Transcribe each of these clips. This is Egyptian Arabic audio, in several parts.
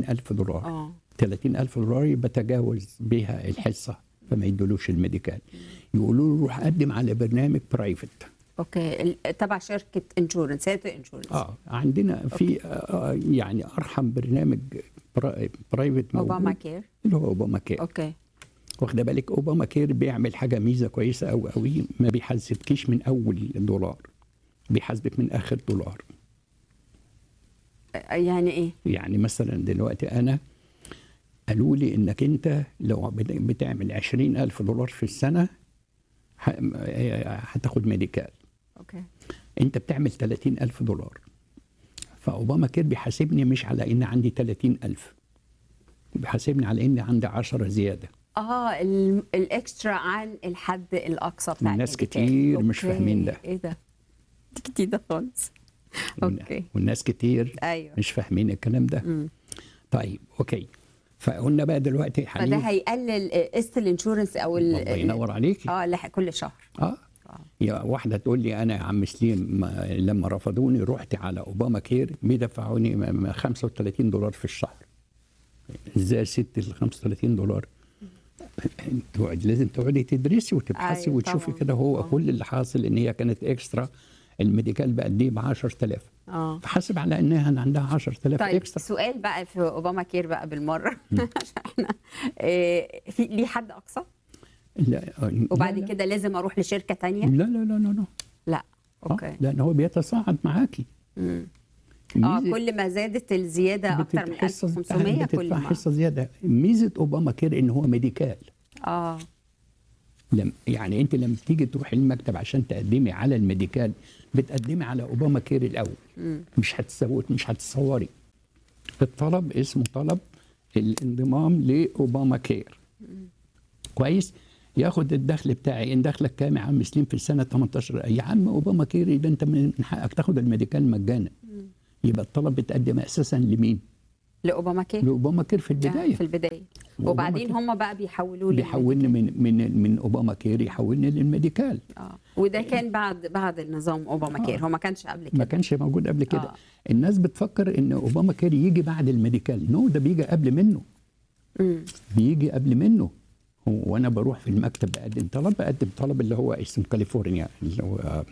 30000 دولار اه 30000 دولار يبقى تجاوز بها الحصه فما يدولوش الميديكال يقولوا له روح قدم على برنامج برايفت اوكي ال- تبع شركه انشورنس هي انشورنس اه عندنا في آه يعني ارحم برنامج برا- برايفت موجود اوباما كير اللي هو اوباما كير اوكي واخده بالك اوباما كير بيعمل حاجه ميزه كويسه قوي قوي ما بيحاسبكيش من اول دولار بيحاسبك من اخر دولار آه، يعني ايه يعني مثلا دلوقتي انا قالوا لي انك انت لو بت- بتعمل 20000 دولار في السنه ه- هتاخد ميديكال اوكي انت بتعمل 30000 دولار فاوباما كير بيحاسبني مش على ان عندي 30000 بيحاسبني على ان عندي 10 زياده اه ال- الاكسترا عن الحد الاقصى بتاع الناس الميديكال. كتير مش أوكي. فاهمين ده. ايه ده دي جديده خالص اوكي والناس كتير ايوه مش فاهمين الكلام ده مم. طيب اوكي فقلنا بقى دلوقتي فده حاليا هيقلل قسط الانشورنس او ال- الله ينور عليك اه لح- كل شهر اه يا واحده تقول لي انا يا عم سليم ما- لما رفضوني رحت على اوباما كير بيدفعوني م- م- 35 دولار في الشهر ازاي ست ال 35 دولار تقعد لازم تقعدي تدرسي وتبحثي أيوة وتشوفي طبعاً. كده هو آه. كل اللي حاصل ان هي كانت اكسترا الميديكال بقد ايه ب 10000 اه فحاسب على انها عندها 10000 طيب اكسترا سؤال بقى في اوباما كير بقى بالمره عشان احنا إيه في ليه حد اقصى لا وبعد لا كده لازم اروح لشركه تانية لا لا لا لا لا لا آه، اوكي لان هو بيتصاعد معاكي مم. اه ميزة- كل ما زادت الزياده اكتر من بتدفع حصة- 1500 كل بتدفع ما حصه زياده ميزه اوباما كير ان هو ميديكال اه لم يعني انت لما تيجي تروحي المكتب عشان تقدمي على الميديكال بتقدمي على اوباما كير الاول مم. مش هتسوت مش هتصوري الطلب اسمه طلب الانضمام لاوباما كير كويس ياخد الدخل بتاعي ان دخلك كام يا عم سليم في السنه 18 يا عم اوباما كير ده انت من حقك تاخد الميديكال مجانا يبقى الطلب بيتقدم اساسا لمين؟ لاوباما كير لاوباما كير في البدايه في البدايه وأوباما وبعدين كير. هم بقى بيحولوا لي بيحولني من من من اوباما كير يحولني للميديكال اه وده كان بعد بعد النظام اوباما آه. كير هو ما كانش قبل ما كده كانش موجود قبل كده آه. الناس بتفكر ان اوباما كير يجي بعد الميديكال نو ده بيجي قبل منه مم. بيجي قبل منه هو وانا بروح في المكتب بقدم طلب بقدم طلب اللي هو اسم كاليفورنيا اللي هو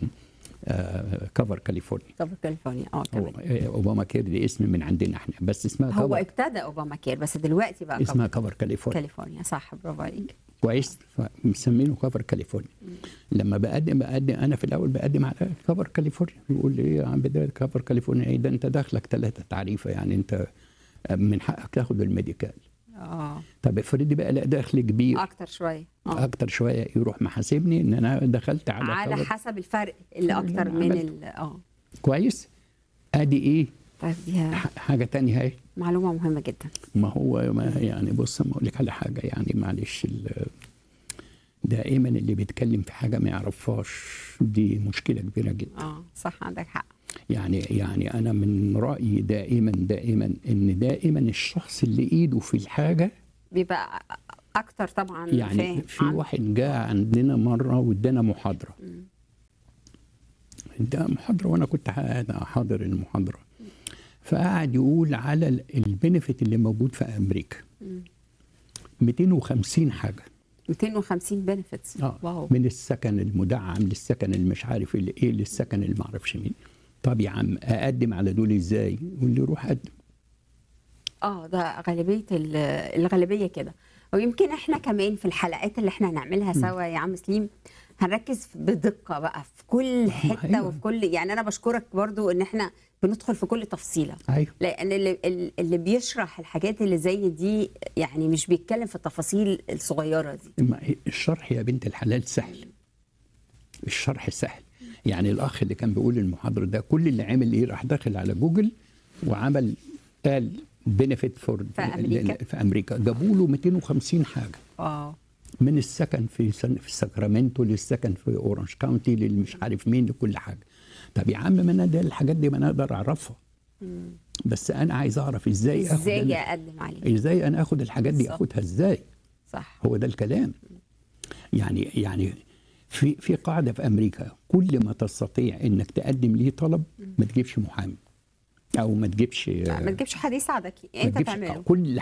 كفر كاليفورنيا طب كاليفورنيا اه هو كمان آه، اوباما كير دي اسم من عندنا احنا بس اسمها هو كفر ابتدى اوباما كير بس دلوقتي بقى اسمها كفر كاليفورنيا كاليفورنيا صح برافو عليك كويس فمسمينه كفر كاليفورنيا لما بقدم بقدم انا في الاول بقدم على كفر كاليفورنيا يقول لي ايه يا عم ده كفر كاليفورنيا ايه ده انت داخلك ثلاثه تعريفه يعني انت من حقك تاخد الميديكال اه طب افرضي بقى لا دخل كبير اكتر شويه اه اكتر شويه يروح محاسبني ان انا دخلت على, على كفر حسب الفرق اللي اللي اكتر أنا من عملته. ال اه كويس ادي ايه طيب دي ح- حاجه تانية اهي معلومه مهمه جدا ما هو ما يعني بص ما اقول لك على حاجه يعني معلش ال- دائما اللي بيتكلم في حاجه ما يعرفهاش دي مشكله كبيره جدا اه صح عندك حق يعني يعني انا من رايي دائما دائما ان دائما الشخص اللي ايده في الحاجه بيبقى اكتر طبعا يعني فاهم في عن- واحد جاء عندنا مره وادانا محاضره ده محاضره وانا كنت قاعد حاضر المحاضره فقعد يقول على البنفيت اللي موجود في امريكا 250 حاجه 250 بنفيتس اه واو من السكن المدعم للسكن اللي مش عارف اللي ايه للسكن اللي ما اعرفش مين طب يا عم اقدم على دول ازاي يقول لي روح قدم اه ده غالبيه ال- الغالبيه كده ويمكن احنا كمان في الحلقات اللي احنا هنعملها سوا يا عم سليم هنركز بدقه بقى في كل حته أيوة. وفي كل يعني انا بشكرك برضو ان احنا بندخل في كل تفصيله ايوه لان اللي, اللي بيشرح الحاجات اللي زي دي يعني مش بيتكلم في التفاصيل الصغيره دي ما هي- الشرح يا بنت الحلال سهل الشرح سهل يعني الاخ اللي كان بيقول المحاضره ده كل اللي عمل ايه راح داخل على جوجل وعمل قال بنفيت فور في أمريكا. في امريكا جابوا له 250 حاجه اه من السكن في سن في ساكرامنتو للسكن في اورنج كاونتي للمش عارف مين لكل حاجه طب يا عم ما انا ده الحاجات دي ما انا اقدر اعرفها بس انا عايز اعرف ازاي اخد ازاي أنا اقدم عليه ازاي انا اخد الحاجات دي بالظبط. اخدها ازاي صح هو ده الكلام يعني يعني في في قاعده في امريكا كل ما تستطيع انك تقدم ليه طلب ما تجيبش محامي او ما تجيبش ما تجيبش حد يساعدك ما انت تجيبش تعمله كل